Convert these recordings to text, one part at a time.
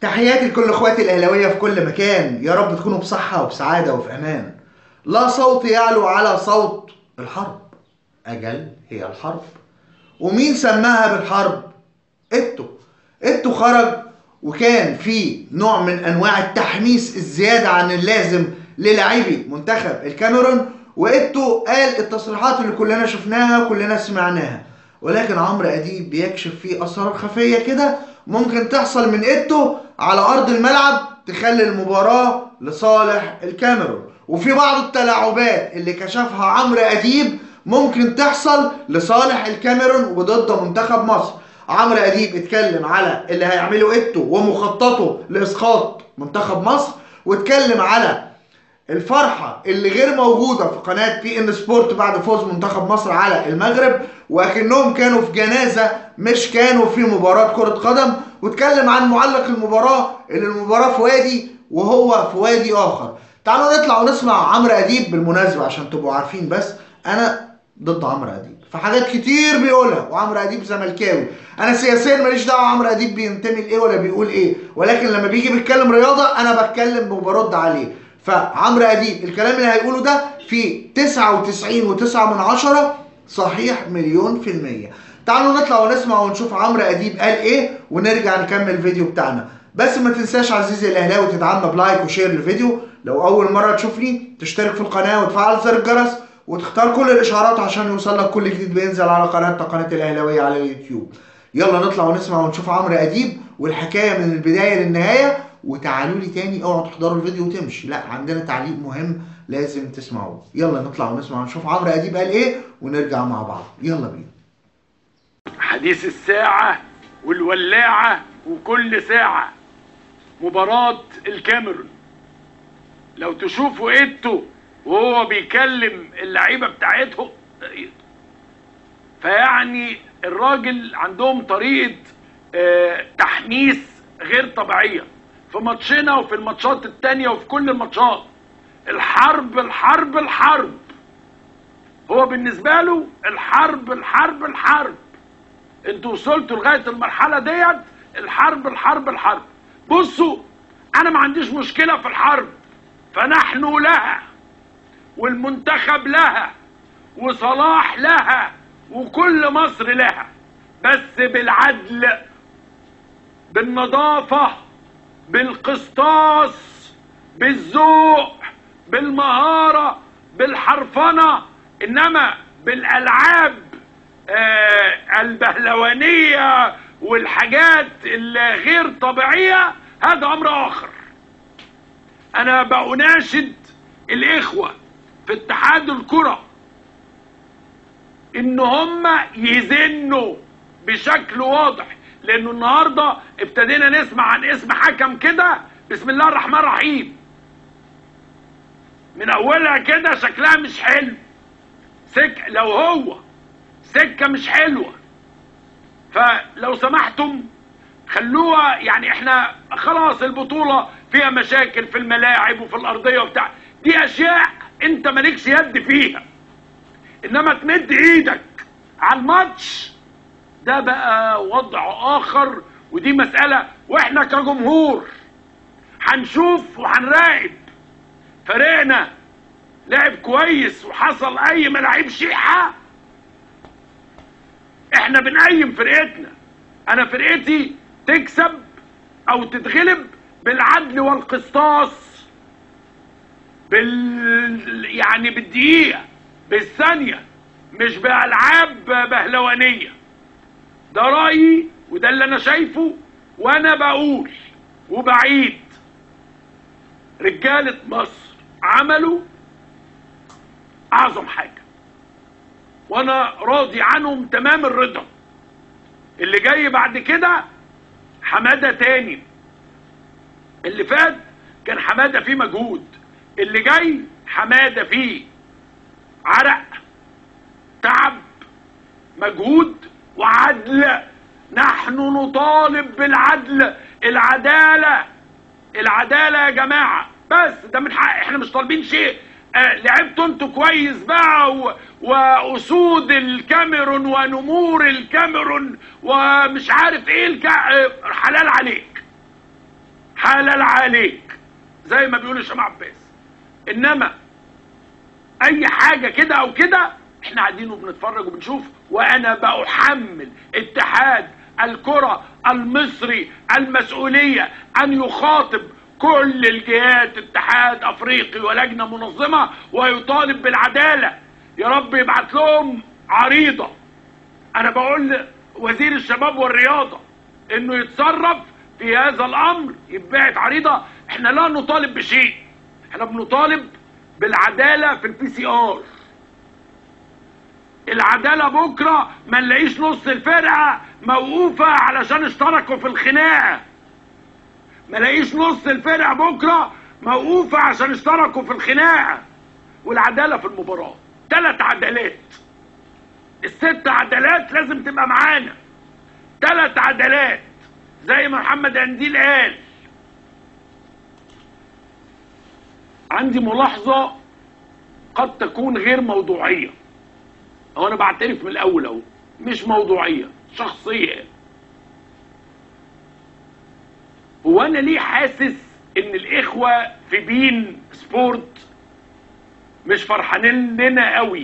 تحياتي لكل اخواتي الاهلاويه في كل مكان يا رب تكونوا بصحه وبسعاده وفي امان لا صوت يعلو على صوت الحرب اجل هي الحرب ومين سماها بالحرب اتو اتو خرج وكان في نوع من انواع التحميس الزياده عن اللازم للاعبي منتخب الكاميرون واتو قال التصريحات اللي كلنا شفناها وكلنا سمعناها ولكن عمرو اديب بيكشف فيه اسرار خفيه كده ممكن تحصل من اتو على ارض الملعب تخلي المباراه لصالح الكاميرون وفي بعض التلاعبات اللي كشفها عمرو اديب ممكن تحصل لصالح الكاميرون وضد منتخب مصر عمرو اديب اتكلم على اللي هيعمله اتو ومخططه لاسقاط منتخب مصر واتكلم على الفرحة اللي غير موجودة في قناة بي ان سبورت بعد فوز منتخب مصر على المغرب واكنهم كانوا في جنازة مش كانوا في مباراة كرة قدم واتكلم عن معلق المباراة اللي المباراة في وادي وهو في وادي اخر تعالوا نطلع ونسمع عمرو اديب بالمناسبة عشان تبقوا عارفين بس انا ضد عمرو اديب في حاجات كتير بيقولها وعمرو اديب زملكاوي انا سياسيا ماليش دعوه عمرو اديب بينتمي لايه ولا بيقول ايه ولكن لما بيجي بيتكلم رياضه انا بتكلم وبرد عليه فعمرو اديب الكلام اللي هيقوله ده في 99.9 من عشرة صحيح مليون في المية تعالوا نطلع ونسمع ونشوف عمرو اديب قال ايه ونرجع نكمل الفيديو بتاعنا بس ما تنساش عزيزي الاهلاوي تدعمنا بلايك وشير للفيديو لو اول مره تشوفني تشترك في القناه وتفعل زر الجرس وتختار كل الاشعارات عشان يوصلك كل جديد بينزل على قناه قناه الاهلاويه على اليوتيوب يلا نطلع ونسمع ونشوف عمرو اديب والحكايه من البدايه للنهايه وتعالوا لي تاني اوعوا تحضروا الفيديو وتمشي لا عندنا تعليق مهم لازم تسمعوه يلا نطلع ونسمع ونشوف عمرو اديب قال ايه ونرجع مع بعض يلا بينا حديث الساعة والولاعة وكل ساعة مباراة الكاميرون لو تشوفوا ايتو وهو بيكلم اللعيبة بتاعتهم فيعني الراجل عندهم طريقة آه، تحميس غير طبيعية في ماتشنا وفي الماتشات التانية وفي كل الماتشات الحرب الحرب الحرب هو بالنسبة له الحرب الحرب الحرب انتوا وصلتوا لغاية المرحلة ديت الحرب الحرب الحرب بصوا انا ما عنديش مشكلة في الحرب فنحن لها والمنتخب لها وصلاح لها وكل مصر لها بس بالعدل بالنظافة بالقسطاس بالذوق بالمهارة بالحرفنة انما بالالعاب آه البهلوانية والحاجات الغير طبيعية هذا امر اخر انا بأناشد الاخوة في اتحاد الكرة ان هم يزنوا بشكل واضح لانه النهارده ابتدينا نسمع عن اسم حكم كده بسم الله الرحمن الرحيم من اولها كده شكلها مش حلو سك لو هو سكه مش حلوه فلو سمحتم خلوها يعني احنا خلاص البطوله فيها مشاكل في الملاعب وفي الارضيه وبتاع دي اشياء انت مالكش يد فيها انما تمد ايدك على الماتش ده بقى وضع اخر ودي مسألة واحنا كجمهور هنشوف وهنراقب فريقنا لعب كويس وحصل اي ملاعيب شيحة احنا بنقيم فرقتنا انا فرقتي تكسب او تتغلب بالعدل والقسطاس بال يعني بالدقيقة بالثانية مش بألعاب بهلوانية ده رأيي وده اللي أنا شايفه وأنا بقول وبعيد رجالة مصر عملوا أعظم حاجة وأنا راضي عنهم تمام الرضا اللي جاي بعد كده حمادة تاني اللي فات كان حمادة فيه مجهود اللي جاي حمادة فيه عرق تعب مجهود وعدل نحن نطالب بالعدل العدالة العدالة يا جماعة بس ده من حق احنا مش طالبين شيء آه لعبتوا انتوا كويس بقى و... واسود الكاميرون ونمور الكاميرون ومش عارف ايه الك... آه حلال عليك حلال عليك زي ما بيقول هشام عباس انما اي حاجه كده او كده احنا قاعدين وبنتفرج وبنشوف وانا بحمل اتحاد الكره المصري المسؤوليه ان يخاطب كل الجهات اتحاد افريقي ولجنه منظمه ويطالب بالعداله يا رب يبعت لهم عريضه انا بقول وزير الشباب والرياضه انه يتصرف في هذا الامر يبعت عريضه احنا لا نطالب بشيء احنا بنطالب بالعداله في البي سي ار العداله بكره ما نلاقيش نص الفرقه موقوفه علشان اشتركوا في الخناقه ما نلاقيش نص الفرقه بكره موقوفه عشان اشتركوا في الخناقه والعداله في المباراه ثلاث عدالات الست عدالات لازم تبقى معانا ثلاث عدالات زي ما محمد انديل قال عندي ملاحظة قد تكون غير موضوعية أو أنا بعترف من الأول أهو مش موضوعية شخصية هو أنا ليه حاسس إن الإخوة في بين سبورت مش فرحانين لنا قوي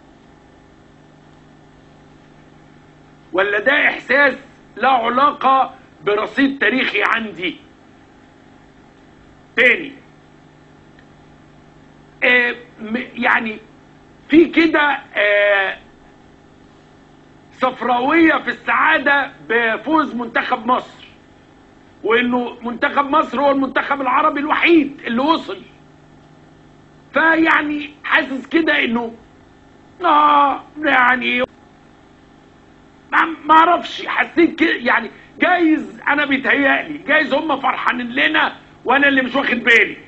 ولا ده إحساس له علاقة برصيد تاريخي عندي تاني آه م- يعني في كده آه صفراوية في السعادة بفوز منتخب مصر وانه منتخب مصر هو المنتخب العربي الوحيد اللي وصل فيعني حاسس كده انه اه يعني ما ما اعرفش حسيت كده يعني جايز انا بيتهيألي جايز هم فرحانين لنا وانا اللي مش واخد بالي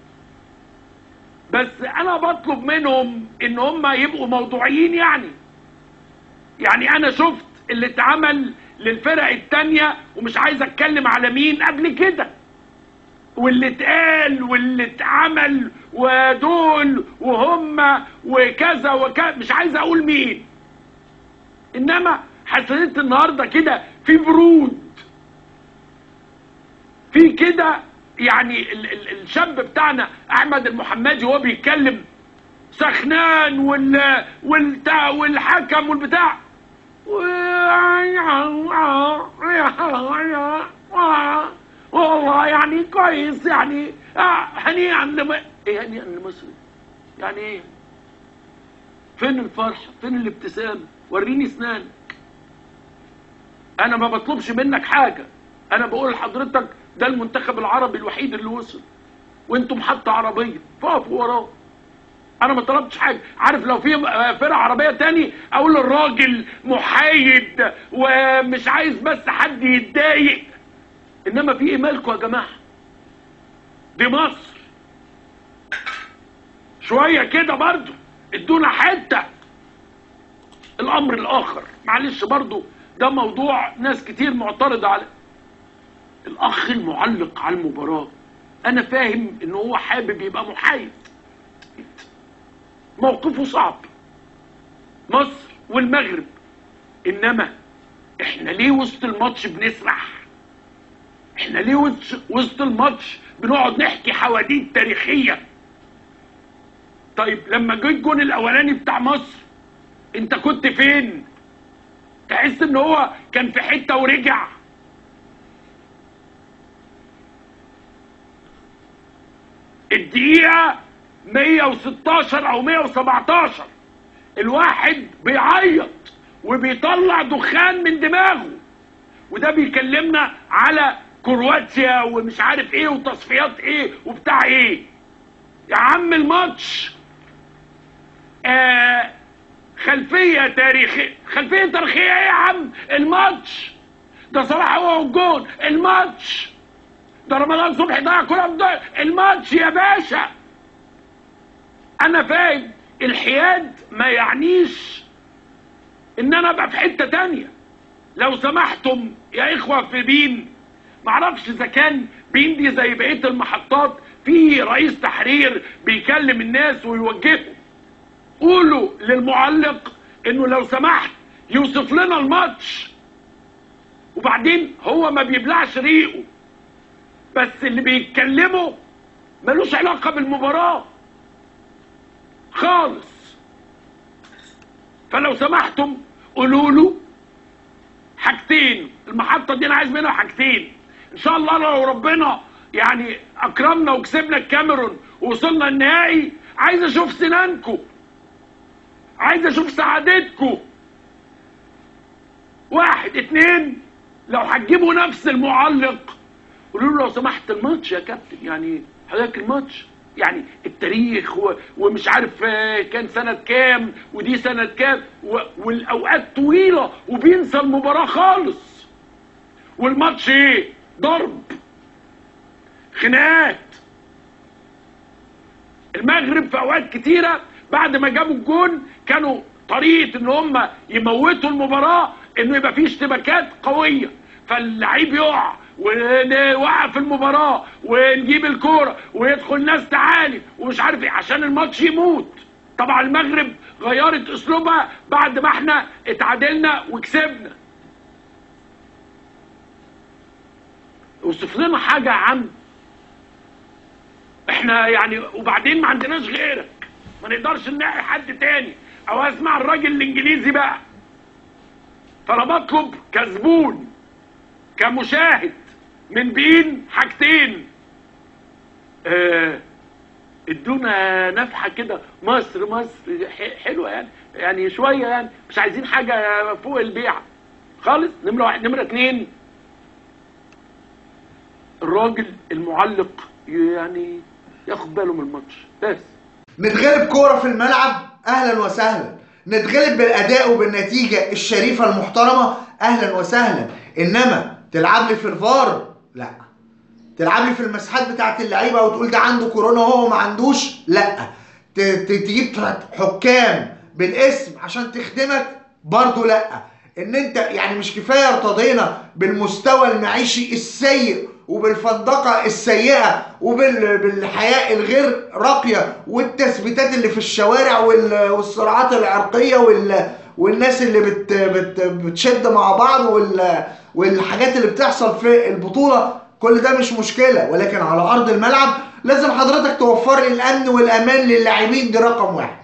بس انا بطلب منهم ان هم يبقوا موضوعيين يعني يعني انا شفت اللي اتعمل للفرق التانية ومش عايز اتكلم على مين قبل كده واللي اتقال واللي اتعمل ودول وهم وكذا وكذا مش عايز اقول مين انما حسيت النهارده كده في برود في كده يعني ال ال الشاب بتاعنا احمد المحمدي وهو بيتكلم سخنان وال والبتاع والحكم والبتاع والله يعني كويس يعني آه، هنيئا لم ايه هنيئا لمصر يعني ايه فين الفرح فين الابتسام وريني اسنانك انا ما بطلبش منك حاجه انا بقول لحضرتك ده المنتخب العربي الوحيد اللي وصل وانتم محطه عربيه فقفوا وراه انا ما طلبتش حاجه عارف لو في فرقه عربيه تاني اقول الراجل محايد ومش عايز بس حد يتضايق انما في ايه مالكم يا جماعه دي مصر شويه كده برضو ادونا حته الامر الاخر معلش برضو ده موضوع ناس كتير معترضة عليه الاخ المعلق على المباراة انا فاهم ان هو حابب يبقى محايد موقفه صعب مصر والمغرب انما احنا ليه وسط الماتش بنسرح احنا ليه وسط- وسط الماتش بنقعد نحكي حواديت تاريخية طيب لما جه الجون الاولاني بتاع مصر انت كنت فين تحس ان هو كان في حته ورجع الدقيقه 116 او 117 الواحد بيعيط وبيطلع دخان من دماغه وده بيكلمنا على كرواتيا ومش عارف ايه وتصفيات ايه وبتاع ايه يا عم الماتش آه خلفيه تاريخيه خلفيه تاريخيه ايه يا عم الماتش ده صلاح هو والجون الماتش ده رمضان صبحي ضيع كره بضيع الماتش يا باشا انا فاهم الحياد ما يعنيش ان انا ابقى في حته تانية لو سمحتم يا اخوه في بين معرفش اذا كان بين دي زي بقيه المحطات في رئيس تحرير بيكلم الناس ويوجههم قولوا للمعلق انه لو سمحت يوصف لنا الماتش وبعدين هو ما بيبلعش ريقه بس اللي بيتكلموا ملوش علاقه بالمباراه خالص فلو سمحتم قولوا له حاجتين المحطه دي انا عايز منها حاجتين ان شاء الله لو ربنا يعني اكرمنا وكسبنا الكاميرون ووصلنا النهائي عايز اشوف سنانكم عايز اشوف سعادتكم واحد اتنين لو هتجيبوا نفس المعلق قولوا له لو سمحت الماتش يا كابتن يعني حضرتك الماتش يعني التاريخ و... ومش عارف آه، كان سنة كام ودي سنة كام و... والأوقات طويلة وبينسى المباراة خالص والماتش ايه ضرب خناقات المغرب في اوقات كتيره بعد ما جابوا الجون كانوا طريقه ان هم يموتوا المباراه انه يبقى فيه اشتباكات قويه فاللعيب يقع ونوقف المباراه ونجيب الكوره ويدخل ناس تعالي ومش عارف ايه عشان الماتش يموت طبعا المغرب غيرت اسلوبها بعد ما احنا اتعادلنا وكسبنا وصف لنا حاجه يا عم احنا يعني وبعدين ما عندناش غيرك ما نقدرش نلاقي حد تاني او اسمع الراجل الانجليزي بقى فانا بطلب كزبون كمشاهد من بين حاجتين اه ادونا نفحه كده مصر مصر ح- حلوه يعني يعني شويه يعني مش عايزين حاجه فوق البيع خالص نمره واحد نمره اتنين الراجل المعلق يعني ياخد باله من الماتش بس نتغلب كورة في الملعب اهلا وسهلا نتغلب بالاداء وبالنتيجة الشريفة المحترمة اهلا وسهلا انما تلعب لي في الفار لا تلعب لي في المساحات بتاعت اللعيبة وتقول ده عنده كورونا وهو ما عندوش لا ت- ت- تجيب حكام بالاسم عشان تخدمك برضو لا ان انت يعني مش كفايه ارتضينا بالمستوى المعيشي السيء وبالفندقه السيئه وبالحياه الغير راقيه والتثبيتات اللي في الشوارع وال- والصراعات العرقيه وال والناس اللي بت بت بتشد مع بعض وال والحاجات اللي بتحصل في البطوله كل ده مش مشكله ولكن على ارض الملعب لازم حضرتك توفر لي الامن والامان للاعبين دي رقم واحد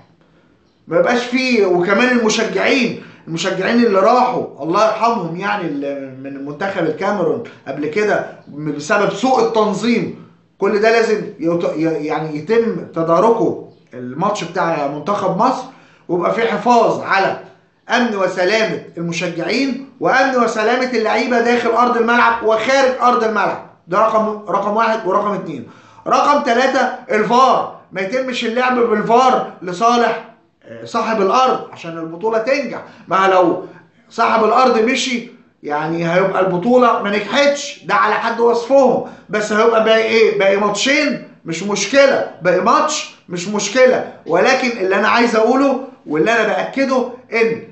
ما يبقاش فيه وكمان المشجعين المشجعين اللي راحوا الله يرحمهم يعني اللي من منتخب الكاميرون قبل كده بسبب سوء التنظيم كل ده لازم يت- يعني يتم تداركه الماتش بتاع منتخب مصر ويبقى في حفاظ على امن وسلامه المشجعين وامن وسلامه اللعيبه داخل ارض الملعب وخارج ارض الملعب ده رقم رقم واحد ورقم اتنين رقم ثلاثة الفار ما يتمش اللعب بالفار لصالح صاحب الارض عشان البطوله تنجح ما لو صاحب الارض مشي يعني هيبقى البطوله ما نجحتش ده على حد وصفهم بس هيبقى باقي ايه باقي ماتشين مش مشكله باقي ماتش مش مشكله ولكن اللي انا عايز اقوله واللي انا باكده ان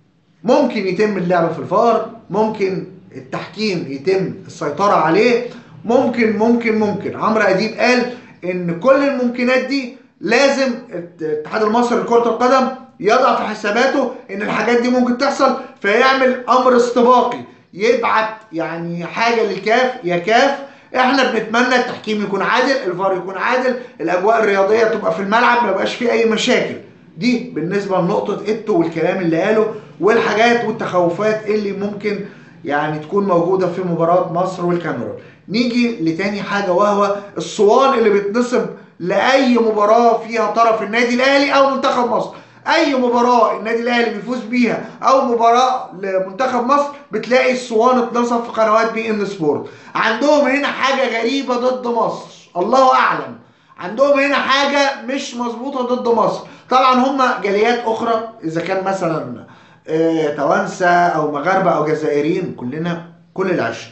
ممكن يتم اللعب في الفار ممكن التحكيم يتم السيطرة عليه ممكن ممكن ممكن عمرو أديب قال إن كل الممكنات دي لازم الاتحاد المصري لكرة القدم يضع في حساباته إن الحاجات دي ممكن تحصل فيعمل أمر استباقي يبعت يعني حاجة للكاف يا كاف احنا بنتمنى التحكيم يكون عادل الفار يكون عادل الاجواء الرياضيه تبقى في الملعب ما يبقاش فيه اي مشاكل دي بالنسبه لنقطه اتو والكلام اللي قاله والحاجات والتخوفات اللي ممكن يعني تكون موجوده في مباراه مصر والكاميرون نيجي لتاني حاجه وهو الصوان اللي بيتنصب لاي مباراه فيها طرف النادي الاهلي او منتخب مصر اي مباراه النادي الاهلي بيفوز بيها او مباراه لمنتخب مصر بتلاقي الصوان اتنصب في قنوات بي ان سبورت عندهم هنا حاجه غريبه ضد مصر الله اعلم عندهم هنا حاجه مش مظبوطه ضد مصر طبعا هم جاليات اخرى اذا كان مثلا آه، توانسه او مغاربه او جزائريين كلنا كل العشق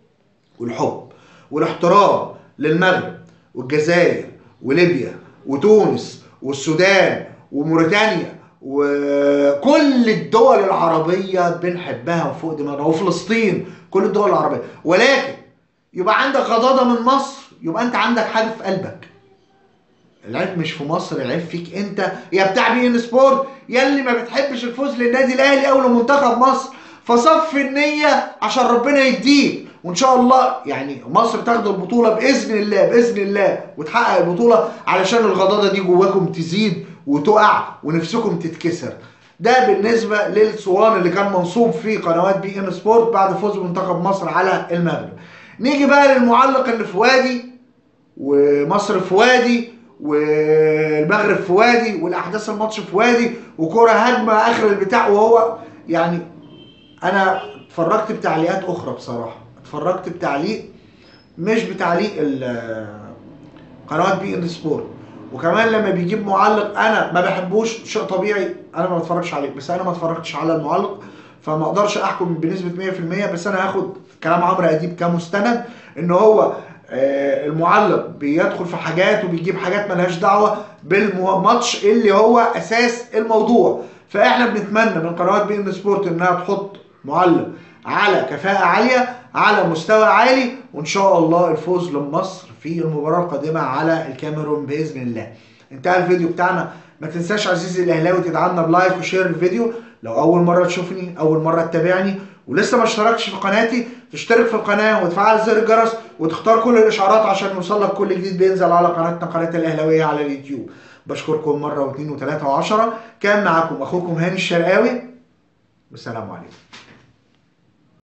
والحب والاحترام للمغرب والجزائر وليبيا وتونس والسودان وموريتانيا وكل الدول العربية بنحبها وفوق دماغنا وفلسطين كل الدول العربية ولكن يبقى عندك غضاضة من مصر يبقى انت عندك حاجة في قلبك العيب مش في مصر العيب فيك انت يا بتاع بي ان سبورت يا اللي ما بتحبش الفوز للنادي الاهلي او لمنتخب مصر فصف النية عشان ربنا يديك وان شاء الله يعني مصر تاخد البطوله باذن الله باذن الله وتحقق البطوله علشان الغضاضه دي جواكم تزيد وتقع ونفسكم تتكسر ده بالنسبه للصوان اللي كان منصوب في قنوات بي ان سبورت بعد فوز منتخب مصر على المغرب نيجي بقى للمعلق اللي في وادي ومصر في وادي والمغرب في وادي والاحداث الماتش في وادي وكره هجمه اخر البتاع وهو يعني انا اتفرجت بتعليقات اخرى بصراحه اتفرجت بتعليق مش بتعليق ال- قنوات بي ان سبورت وكمان لما بيجيب معلق انا ما بحبوش شيء طبيعي انا ما بتفرجش عليه بس انا ما اتفرجتش على المعلق فما اقدرش احكم بنسبه 100% بس انا هاخد كلام عمرو اديب كمستند ان هو آه، المعلق بيدخل في حاجات وبيجيب حاجات ملهاش دعوه بالماتش اللي هو اساس الموضوع فاحنا بنتمنى من قنوات بي ان سبورت انها تحط معلق على كفاءه عاليه على مستوى عالي وان شاء الله الفوز لمصر في المباراه القادمه على الكاميرون باذن الله انتهى الفيديو بتاعنا ما تنساش عزيزي الاهلاوي تدعمنا بلايك وشير الفيديو لو اول مره تشوفني اول مره تتابعني ولسه ما اشتركتش في قناتي تشترك في القناه وتفعل زر الجرس وتختار كل الاشعارات عشان يوصلك كل جديد بينزل على قناتنا قناه الاهلاويه على اليوتيوب بشكركم مره واثنين وثلاثه وعشره كان معاكم اخوكم هاني الشرقاوي والسلام عليكم